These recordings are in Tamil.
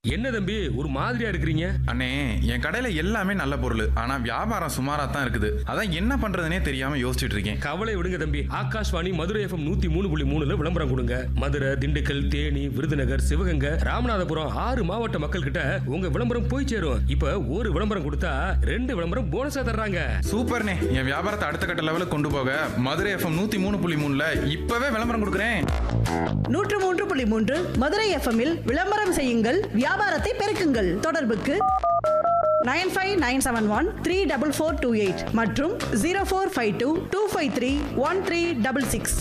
என்ன தம்பி ஒரு மாதிரியா இருக்கிறீங்க அண்ணே என் கடையில எல்லாமே நல்ல பொருள் ஆனா வியாபாரம் சுமாரா தான் இருக்குது அதான் என்ன பண்றதுனே தெரியாம யோசிச்சுட்டு இருக்கேன் கவலை விடுங்க தம்பி ஆகாஷ்வாணி மதுரை எஃப்எம் நூத்தி மூணு புள்ளி மூணுல விளம்பரம் கொடுங்க மதுரை திண்டுக்கல் தேனி விருதுநகர் சிவகங்கை ராமநாதபுரம் ஆறு மாவட்ட மக்கள் கிட்ட உங்க விளம்பரம் போய் சேரும் இப்ப ஒரு விளம்பரம் கொடுத்தா ரெண்டு விளம்பரம் போனஸா தர்றாங்க சூப்பர்ண்ணே என் வியாபாரத்தை அடுத்த கட்ட லெவலுக்கு கொண்டு போக மதுரை எஃப்எம் நூத்தி மூணு புள்ளி மூணுல இப்பவே விளம்பரம் கொடுக்குறேன் நூற்று மூன்று புள்ளி மூன்று மதுரை எஃப்எம்மில் விளம்பரம் செய்யுங்கள் வியாபாரத்தை பெருக்குங்கள் தொடர்புக்கு nine five nine seven one three double four two eight மற்றும் zero four five two two five three one three double six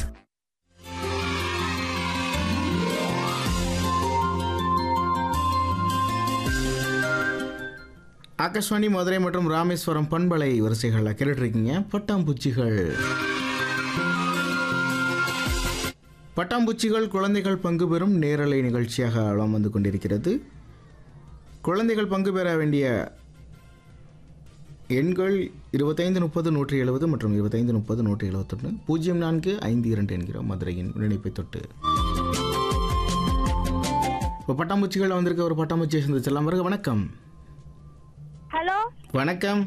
Akashvani Madurai மற்றும் ராமேஸ்வரம் பண்பலை வரிசைகளில் கேட்டுட்ருக்கீங்க பட்டாம்பூச்சிகள் பட்டாம்பூச்சிகள் குழந்தைகள் பங்கு பெறும் நேரலை நிகழ்ச்சியாக வலம் வந்து கொண்டிருக்கிறது குழந்தைகள் பங்கு பெற வேண்டிய எண்கள் இருபத்தைந்து முப்பது நூற்றி எழுபது மற்றும் இருபத்தைந்து முப்பது நூற்றி எழுபத்தொன்று பூஜ்ஜியம் நான்கு ஐந்து இரண்டு என்கிறோம் மதுரையின் இணைப்பை தொட்டு இப்போ பட்டாம்பூச்சிகள் வந்திருக்க ஒரு பட்டாம்பூச்சியை சந்திச்சலாம் வருக வணக்கம் ஹலோ வணக்கம்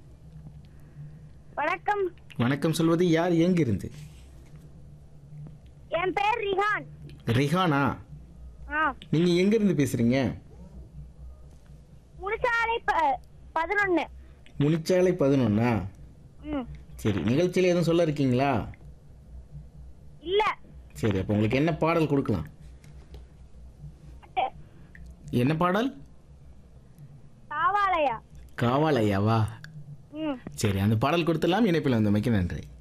வணக்கம் வணக்கம் சொல்வது யார் எங்கிருந்து என் பேர் ரிஹான் ரிஹானா ஆ நீங்கள் எங்கேருந்து பேசுகிறீங்க முனிசாலை ப- பதினொன்னு முனிச்சாலை பதினொன்னா ம் சரி நிகழ்ச்சியில் எதுவும் சொல்ல இருக்கீங்களா இல்ல சரி அப்போ உங்களுக்கு என்ன பாடல் கொடுக்கலாம் என்ன பாடல் காவாலயா காவாலையாவா ம் சரி அந்த பாடல் கொடுத்துலாம் இணைப்பில் வந்தமைக்கு நன்றி